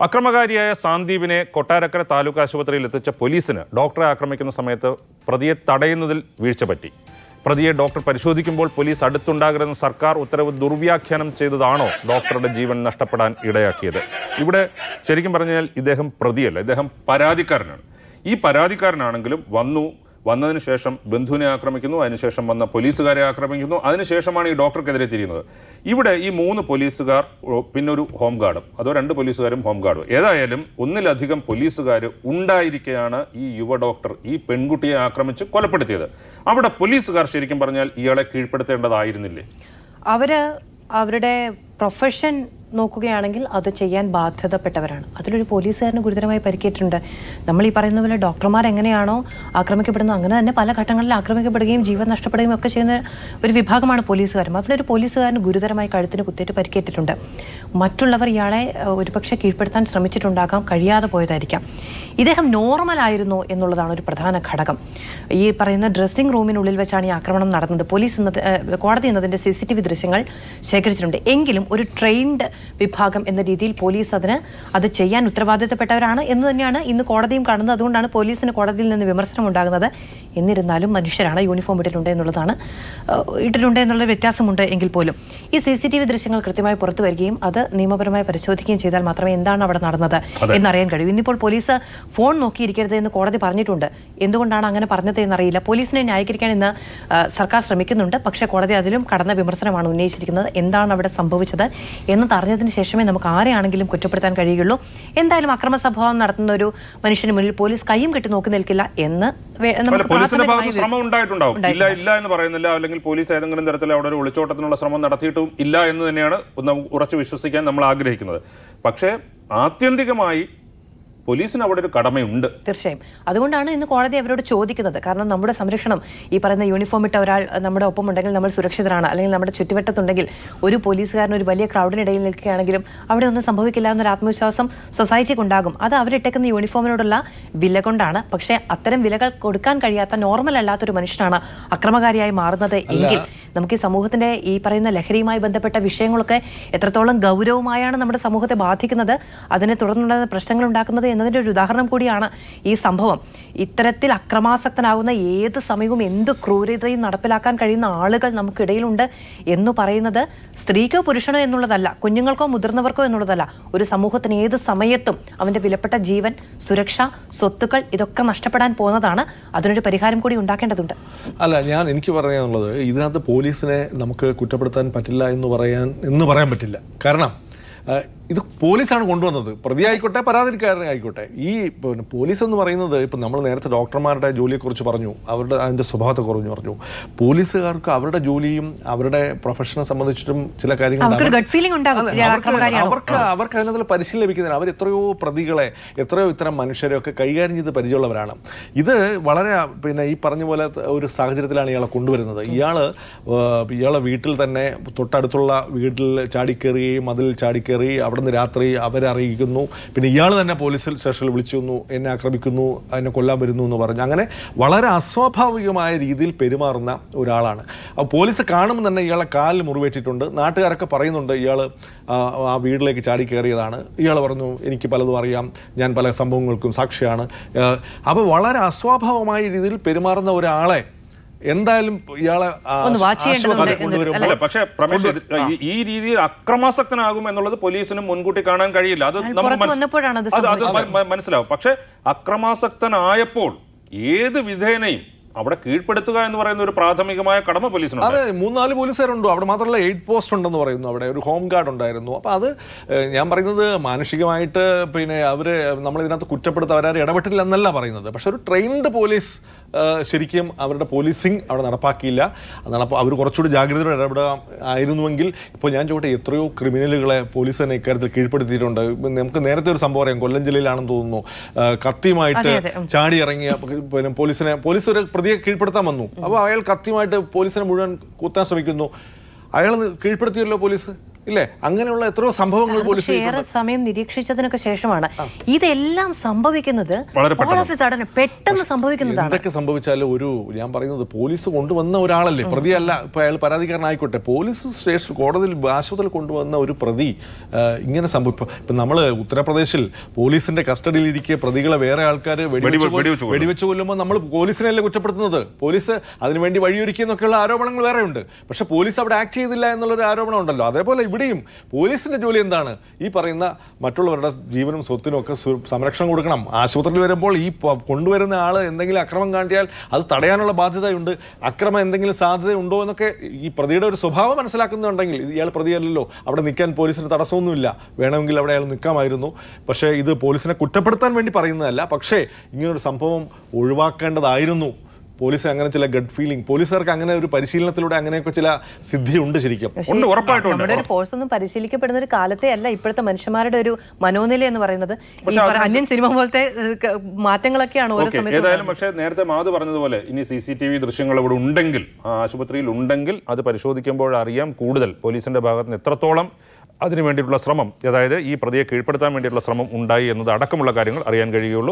അക്രമകാരിയായ സാന്ദീപിനെ കൊട്ടാരക്കര താലൂക്ക് ആശുപത്രിയിൽ എത്തിച്ച പോലീസിന് ഡോക്ടറെ ആക്രമിക്കുന്ന സമയത്ത് പ്രതിയെ തടയുന്നതിൽ വീഴ്ച പറ്റി പ്രതിയെ ഡോക്ടർ പരിശോധിക്കുമ്പോൾ പോലീസ് അടുത്തുണ്ടാകരുതെന്ന് സർക്കാർ ഉത്തരവ് ദുർവ്യാഖ്യാനം ചെയ്തതാണോ ഡോക്ടറുടെ ജീവൻ നഷ്ടപ്പെടാൻ ഇടയാക്കിയത് ഇവിടെ ശരിക്കും പറഞ്ഞാൽ ഇദ്ദേഹം പ്രതിയല്ല ഇദ്ദേഹം പരാതിക്കാരനാണ് ഈ പരാതിക്കാരനാണെങ്കിലും വന്നു വന്നതിന് ശേഷം ബന്ധുവിനെ ആക്രമിക്കുന്നു അതിനുശേഷം വന്ന പോലീസുകാരെ ആക്രമിക്കുന്നു അതിനുശേഷമാണ് ഈ ഡോക്ടർക്കെതിരെ തിരിയുന്നത് ഇവിടെ ഈ മൂന്ന് പോലീസുകാർ ഓ, പിന്നെ ഒരു ഹോം ഗാർഡും അതോ രണ്ട് പോലീസുകാരും ഹോം ഗാർഡും ഏതായാലും ഒന്നിലധികം പോലീസുകാർ ഉണ്ടായിരിക്കെയാണ് ഈ യുവ ഡോക്ടർ ഈ പെൺകുട്ടിയെ ആക്രമിച്ച് കൊലപ്പെടുത്തിയത് അവിടെ പോലീസുകാർ ശരിക്കും പറഞ്ഞാൽ ഇയാളെ കീഴ്പ്പെടുത്തേണ്ടതായിരുന്നില്ലേ അവര് അവരുടെ പ്രൊഫഷൻ നോക്കുകയാണെങ്കിൽ അത് ചെയ്യാൻ ബാധ്യതപ്പെട്ടവരാണ് അതിലൊരു പോലീസുകാരന് ഗുരുതരമായി പരിക്കേറ്റിട്ടുണ്ട് നമ്മൾ ഈ പറയുന്ന പോലെ ഡോക്ടർമാർ എങ്ങനെയാണോ ആക്രമിക്കപ്പെടുന്നത് അങ്ങനെ തന്നെ പല ഘട്ടങ്ങളിൽ ആക്രമിക്കപ്പെടുകയും ജീവൻ നഷ്ടപ്പെടുകയും ഒക്കെ ചെയ്യുന്ന ഒരു വിഭാഗമാണ് പോലീസുകാരും അതിലൊരു പോലീസുകാരന് ഗുരുതരമായി കഴുത്തിന് കുത്തേറ്റ് പരിക്കേറ്റിട്ടുണ്ട് മറ്റുള്ളവർ ഇയാളെ ഏഹ്, ഒരുപക്ഷെ കീഴ്പ്പെടുത്താൻ ശ്രമിച്ചിട്ടുണ്ടാകാം കഴിയാതെ പോയതായിരിക്കാം ഇദ്ദേഹം നോർമൽ ആയിരുന്നു എന്നുള്ളതാണ് ഒരു പ്രധാന ഘടകം ഈ പറയുന്ന ഡ്രസ്സിംഗ് റൂമിനുള്ളിൽ വെച്ചാണ് ഈ ആക്രമണം നടന്നത് പോലീസ് ഇന്നത് ഏഹ്, കോടതി എന്നതിൻ്റെ സി സി ടി വി ദൃശ്യങ്ങൾ ശേഖരിച്ചിട്ടുണ്ട് എങ്കിലും ഒരു ട്രെയിൻഡ് വിഭാഗം എന്ന രീതിയിൽ പോലീസ് അതിന് അത് ചെയ്യാൻ ഉത്തരവാദിത്തപ്പെട്ടവരാണ് എന്ന് തന്നെയാണ് ഇന്ന് കോടതിയും കാണുന്നത് അതുകൊണ്ടാണ് പോലീസിന് കോടതിയിൽ നിന്ന് വിമർശനം ഉണ്ടാകുന്നത് എന്നിരുന്നാലും മനുഷ്യരാണ് യൂണിഫോം ഇട്ടിട്ടുണ്ട് എന്നുള്ളതാണ് ഏഹ്, ഇട്ടിട്ടുണ്ട് എന്നുള്ള വ്യത്യാസമുണ്ട് എങ്കിൽ പോലും ഈ സി സി ടി വി ദൃശ്യങ്ങൾ കൃത്യമായി പുറത്തു വരികയും അത് നിയമപരമായി പരിശോധിക്കുകയും ചെയ്താൽ മാത്രമേ എന്താണ് അവിടെ നടന്നത് എന്നറിയാൻ കഴിയൂ ഇന്നിപ്പോൾ പോലീസ് ഫോൺ നോക്കിയിരിക്കരുത് എന്ന് കോടതി പറഞ്ഞിട്ടുണ്ട് എന്തുകൊണ്ടാണ് അങ്ങനെ പറഞ്ഞത് എന്നറിയില്ല പോലീസിനെ ന്യായീകരിക്കാൻ ഇന്ന് ആ, സർക്കാർ ശ്രമിക്കുന്നുണ്ട് പക്ഷേ കോടതി അതിലും കടന്ന വിമർശനമാണ് ഉന്നയിച്ചിരിക്കുന്നത് എന്താണ് അവിടെ സംഭവിച്ചത് എന്ന് അറിഞ്ഞതിന് ശേഷമേ നമുക്ക് ആരെയാണെങ്കിലും കുറ്റപ്പെടുത്താൻ കഴിയുള്ളൂ എന്തായാലും അക്രമ സംഭവം നടത്തുന്ന ഒരു മനുഷ്യന് മുന്നിൽ പോലീസ് കൈയും കെട്ടി നോക്കി നിൽക്കില്ല എന്ന് വേ- അല്ല നമുക്ക് പോലീസിന്റെ ഭാഗത്ത് പ്രാഥമികമായി ശ്രമം ഉണ്ടായിട്ടുണ്ടാവും ഇല്ല ഇല്ല എന്ന് പറയുന്നില്ല അല്ലെങ്കിൽ പോലീസ് ഏതെങ്കിലും തരത്തിൽ അവിടെ ഒരു ഒളിച്ചോട്ടത്തിനുള്ള ശ്രമം നടത്തിയിട്ടും ഇല്ല എന്ന് തന്നെയാണ് നമുക്ക് ഉറച്ചു വിശ്വസിക്കാൻ നമ്മൾ ആഗ്രഹിക്കുന്നത് പക്ഷേ ആത്യന്തികമായി പോലീസിന് അവിടെ ഒരു കടമയുണ്ട് തീർച്ചയായും അതുകൊണ്ടാണ് ഇന്ന് കോടതി അവരോട് ചോദിക്കുന്നത് കാരണം നമ്മുടെ സംരക്ഷണം ഈ പറയുന്ന യൂണിഫോം ഇട്ട ഒരാൾ നമ്മുടെ ഒപ്പം ഉണ്ടെങ്കിൽ നമ്മൾ സുരക്ഷിതരാണ് അല്ലെങ്കിൽ നമ്മുടെ ചുറ്റുവട്ടത്തുണ്ടെങ്കിൽ ഒരു പോലീസുകാരൻ ഒരു വലിയ ക്രൗഡിനിടയിൽ നിൽക്കുകയാണെങ്കിലും അവിടെ ഒന്നും സംഭവിക്കില്ല എന്നൊരു ആത്മവിശ്വാസം സൊസൈറ്റിക്ക് ഉണ്ടാകും അത് അവരിട്ടേക്കുന്ന യൂണിഫോമിനോടുള്ള വില കൊണ്ടാണ് പക്ഷേ അത്തരം വിലകൾ കൊടുക്കാൻ കഴിയാത്ത നോർമൽ അല്ലാത്തൊരു മനുഷ്യനാണ് അക്രമകാരിയായി മാറുന്നത് എങ്കിൽ നമുക്ക് ഈ സമൂഹത്തിന്റെ ഈ പറയുന്ന ലഹരിയുമായി ബന്ധപ്പെട്ട വിഷയങ്ങളൊക്കെ എത്രത്തോളം ഗൗരവമായാണ് നമ്മുടെ സമൂഹത്തെ ബാധിക്കുന്നത് അതിനെ തുടർന്നുള്ള പ്രശ്നങ്ങൾ ഉണ്ടാക്കുന്നത് എന്നതിന്റെ ഒരു ഉദാഹരണം കൂടിയാണ് ഈ സംഭവം ഇത്തരത്തിൽ അക്രമാസക്തനാകുന്ന ഏത് സമയവും എന്ത് ക്രൂരതയും നടപ്പിലാക്കാൻ കഴിയുന്ന ആളുകൾ നമുക്കിടയിലുണ്ട് എന്ന് പറയുന്നത് സ്ത്രീക്കോ പുരുഷനോ എന്നുള്ളതല്ല കുഞ്ഞുങ്ങൾക്കോ മുതിർന്നവർക്കോ എന്നുള്ളതല്ല ഒരു സമൂഹത്തിന് ഏത് സമയത്തും അവന്റെ വിലപ്പെട്ട ജീവൻ സുരക്ഷ സ്വത്തുക്കൾ ഇതൊക്കെ നഷ്ടപ്പെടാൻ പോകുന്നതാണ് അതിനൊരു പരിഹാരം കൂടി ഉണ്ടാക്കേണ്ടതുണ്ട് അല്ല ഞാൻ എനിക്ക് പറയാനുള്ളത് ഇതിനകത്ത് പോലീസിനെ നമുക്ക് കുറ്റപ്പെടുത്താൻ പറ്റില്ല എന്ന് പറയാൻ എന്ന് പറയാൻ പറ്റില്ല കാരണം ആ, ഇത് പോലീസാണ് കൊണ്ടുവന്നത് പ്രതിയായിക്കോട്ടെ പരാതിക്കാരൻ ആയിക്കോട്ടെ ഈ പിന്നെ പോലീസ് എന്ന് പറയുന്നത് ഇപ്പം നമ്മൾ നേരത്തെ ഡോക്ടർമാരുടെ ജോലിയെക്കുറിച്ച് പറഞ്ഞു അവരുടെ അതിൻ്റെ സ്വഭാവത്തെ കുറഞ്ഞു പറഞ്ഞു പോലീസുകാർക്ക് അവരുടെ ജോലിയും അവരുടെ പ്രൊഫഷനെ സംബന്ധിച്ചിട്ടും ചില കാര്യങ്ങൾ അവർക്കൊരു അവർ- gut feeling ഉണ്ടാകും. അതെ, ഇയാൾ അവർക്ക് അക്രമകാരിയാണോ? അവർക്ക് അവർക്ക് അതിനകത്ത് പരിശീലനം ലഭിക്കുന്നില്ല അവർ എത്രയോ പ്രതികളെ എത്രയോ ഇത്തരം മനുഷ്യരെ ഒക്കെ കൈകാര്യം ചെയ്ത് പരിചയമുള്ളവരാണ് ഇത് വളരെ പിന്നെ ഈ പറഞ്ഞ പോലെ ഒരു സാഹചര്യത്തിലാണ് ഇയാളെ കൊണ്ടുവരുന്നത് ഇയാള് ഏഹ്, ഇയാളെ വീട്ടിൽ തന്നെ തൊട്ടടുത്തുള്ള വീട്ടിൽ ചാടിക്കേറുകയും അതിൽ ചാടിക്കേറി അവിടുന്ന് രാത്രി അവരെ അറിയിക്കുന്നു പിന്നെ ഇയാൾ തന്നെ പോലീസിൽ സ്റ്റേഷനിൽ വിളിച്ചു വന്നു എന്നെ ആക്രമിക്കുന്നു എന്നെ കൊല്ലാൻ വരുന്നു എന്ന് പറഞ്ഞു അങ്ങനെ വളരെ അസ്വാഭാവികമായ രീതിയിൽ പെരുമാറുന്ന ഒരാളാണ് അപ്പോൾ പോലീസ് കാണുമ്പോൾ തന്നെ ഇയാളെ കാലിൽ മുറിവേറ്റിട്ടുണ്ട് നാട്ടുകാരൊക്കെ പറയുന്നുണ്ട് ഇയാൾ ആ വീട്ടിലേക്ക് ചാടി കയറിയതാണ് ഇയാൾ പറഞ്ഞു എനിക്ക് പലതും അറിയാം ഞാൻ പല സംഭവങ്ങൾക്കും സാക്ഷിയാണ് അപ്പോൾ വളരെ അസ്വാഭാവികമായ രീതിയിൽ പെരുമാറുന്ന ഒരാളെ എന്തായാലും ഇയാളെ ആ, ഒന്ന് watch ചെയ്യേണ്ടതുണ്ട് ആശുപത്രിയിൽ എന്ന് കൊണ്ടുവരുമ്പോൾ അല്ല പക്ഷേ പ്രമേഷ് ഇത് ഈ- ഈ രീതിയിൽ അക്രമാസക്തനാകും എന്നുള്ളത് പോലീസിന് മുൻകൂട്ടി കാണാൻ കഴിയില്ല അത് നമുക്ക് പുറത്ത് മനസ്സ്- വന്നപ്പോഴാണ് അത് അത് അത് മ- മ- മനസ്സിലാവും പക്ഷേ അക്രമാസക്തനായപ്പോൾ ഏത് വിധേനയും അവിടെ കീഴ്പ്പെടുത്തുക എന്ന് പറയുന്ന ഒരു പ്രാഥമികമായ കടമ പോലീസിനുണ്ട് അതെ മൂന്നാല് പോലീസുകാരുണ്ടോ അവിടെ മാത്രമല്ല എയ്റ്റ് പോസ്റ്റ് ഉണ്ടെന്ന് പറയുന്നു അവിടെ ഒരു ഹോം ഗാർഡ് ഉണ്ടായിരുന്നു അപ്പോൾ അത് ഏഹ്, ഞാൻ പറയുന്നത് മാനുഷികമായിട്ട് പിന്നെ അവർ നമ്മൾ ഇതിനകത്ത് കുറ്റപ്പെടുത്ത അവരാരും ഇടപെട്ടില്ല എന്നല്ല പറയുന്നത് പക്ഷെ ഒരു ട്രെയിൻഡ് പോലീസ് ഏഹ്, ശരിക്കും അവരുടെ പോലീസിങ് അവിടെ നടപ്പാക്കിയില്ല അതാണ് അപ്പോൾ അവർ കുറച്ചുകൂടി ജാഗ്രതയോടെ ഇടപെടുക ആയിരുന്നുവെങ്കിൽ ഇപ്പോൾ ഞാൻ ചോട്ടെ എത്രയോ ക്രിമിനലുകളെ പോലീസ് തന്നെ ഇക്കാര്യത്തിൽ കീഴ്പ്പെടുത്തിയിട്ടുണ്ട് ഇപ്പം നമുക്ക് നേരത്തെ ഒരു സംഭവം അറിയാം കൊല്ലം ജില്ലയിലാണെന്ന് തോന്നുന്നു ഏഹ്, കത്തിയുമായിട്ട് അതെ, അതെ, ഉം. ചാടി ഇറങ്ങിയ പിന്നെ പോലീസിനെ പോലീസ് ഒരു പ്രതിയെ കീഴ്പ്പെടുത്താൻ വന്നു അപ്പോൾ അയാൾ കത്തിയുമായിട്ട് പോലീസിനെ മുഴുവൻ കുത്താൻ ശ്രമിക്കുന്നു അയാൾ കീഴ്പ്പെടുത്തിയല്ലോ പോലീസ് ഇല്ലേ അങ്ങനെയുള്ള എത്രയോ സംഭവങ്ങൾ പോലീസ് പക്ഷേ ഏറെ സമയം നിരീക്ഷിച്ചതിനൊക്കെ ശേഷമാണ് ഇതെല്ലാം സംഭവിക്കുന്നത് വളരെ all of a sudden പെട്ടെന്ന് സംഭവിക്കുന്നതാണ് എന്തൊക്കെ സംഭവിച്ചാലും ഒരു ഞാൻ പറയുന്നത് പോലീസ് കൊണ്ടുവന്ന ഒരാളല്ലേ പ്രതിയല്ല ഇപ്പൊ അയാൾ പരാതിക്കാരനായിക്കോട്ടെ പോലീസ് സ്റ്റേഷൻ കോടതിയിൽ ആശുപത്രിയിൽ കൊണ്ടുവന്ന ഒരു പ്രതി ആ, ഇങ്ങനെ സംഭവിക്കും ഇപ്പൊ നമ്മള് ഉത്തർപ്രദേശിൽ പോലീസിന്റെ കസ്റ്റഡിയിലിരിക്കെ പ്രതികളെ വേറെ ആൾക്കാർ വെടി- വെടിവെച്ച് കൊല്ലും. വെടിവെച്ച് കൊല്ലുമ്പോൾ നമ്മൾ പോലീസിനെയല്ലേ കുറ്റപ്പെടുത്തുന്നത് പോലീസ് അതിനുവേണ്ടി വഴിയൊരുക്കിയെന്നൊക്കെയുള്ള ആരോപണങ്ങൾ വേറെ ഉണ്ട് പക്ഷെ പോലീസ് അവിടെ ആക്ട് ചെയ്തില്ല എന്നുള്ളൊരു ആരോപണം ഉണ്ടല്ലോ അതേപോലെ ഇവിടെയും പോലീസിന്റെ ജോലി എന്താണ് ഈ പറയുന്ന മറ്റുള്ളവരുടെ ജീവനും സ്വത്തിനും ഒക്കെ സു- സംരക്ഷണം കൊടുക്കണം ആശുപത്രിയിൽ വരുമ്പോൾ ഈ പ- കൊണ്ടുവരുന്ന ആൾ എന്തെങ്കിലും അക്രമം കാട്ടിയാൽ അത് തടയാനുള്ള ബാധ്യതയുണ്ട് അക്രമം എന്തെങ്കിലും സാധ്യത ഉണ്ടോ എന്നൊക്കെ ഈ പ്രതിയുടെ ഒരു സ്വഭാവം മനസ്സിലാക്കുന്നുണ്ടെങ്കിൽ ഇത് ഇയാൾ പ്രതിയല്ലല്ലോ അവിടെ നിൽക്കാൻ പോലീസിന് തടസ്സമൊന്നുമില്ല വേണമെങ്കിൽ അവിടെ അയാൾ നിൽക്കാമായിരുന്നു പക്ഷേ ഇത് പോലീസിനെ കുറ്റപ്പെടുത്താൻ വേണ്ടി പറയുന്നതല്ല പക്ഷേ ഇങ്ങനൊരു സംഭവം ഒഴിവാക്കേണ്ടതായിരുന്നു പോലീസ് അങ്ങനെ ചില ഗഡ് ഫീലിംഗ് പോലീസുകാർക്ക് അങ്ങനെ ഒരു പരിശീലനത്തിലൂടെ അങ്ങനെയൊക്കെ ചില സിദ്ധിയുണ്ട് ശരിക്കും ഉണ്ട് ഉറപ്പായിട്ടും ഉണ്ട് നമ്മുടെ ഒരു ഫോഴ്സ് ഒന്നും പരിശീലിക്കപ്പെടുന്ന ഒരു കാലത്തെ അല്ല ഇപ്പോഴത്തെ മനുഷ്യന്മാരുടെ ഒരു മനോനില എന്ന് പറയുന്നത് ഈ പറ- അന്യൻ സിനിമ പോലത്തെ ഏഹ്, ക- മാറ്റങ്ങളൊക്കെയാണ് ഓരോ ഓക്കെ സമയത്തും ഏതായാലും പക്ഷേ നേരത്തെ മാധു പറഞ്ഞതുപോലെ ഇനി സി സി ടി വി ദൃശ്യങ്ങൾ ഇവിടെ ഉണ്ടെങ്കിൽ ആ ആശുപത്രിയിൽ ഉണ്ടെങ്കിൽ അത് പരിശോധിക്കുമ്പോൾ അറിയാം കൂടുതൽ പോലീസിന്റെ ഭാഗത്ത് നിന്ന് എത്രത്തോളം അതിനു വേണ്ടിയിട്ടുള്ള ശ്രമം അതായത് ഈ പ്രതിയെ കീഴ്പ്പെടുത്താൻ വേണ്ടിയിട്ടുള്ള ശ്രമം ഉണ്ടായി എന്നത് അടക്കമുള്ള കാര്യങ്ങൾ അറിയാൻ കഴിയുള്ളൂ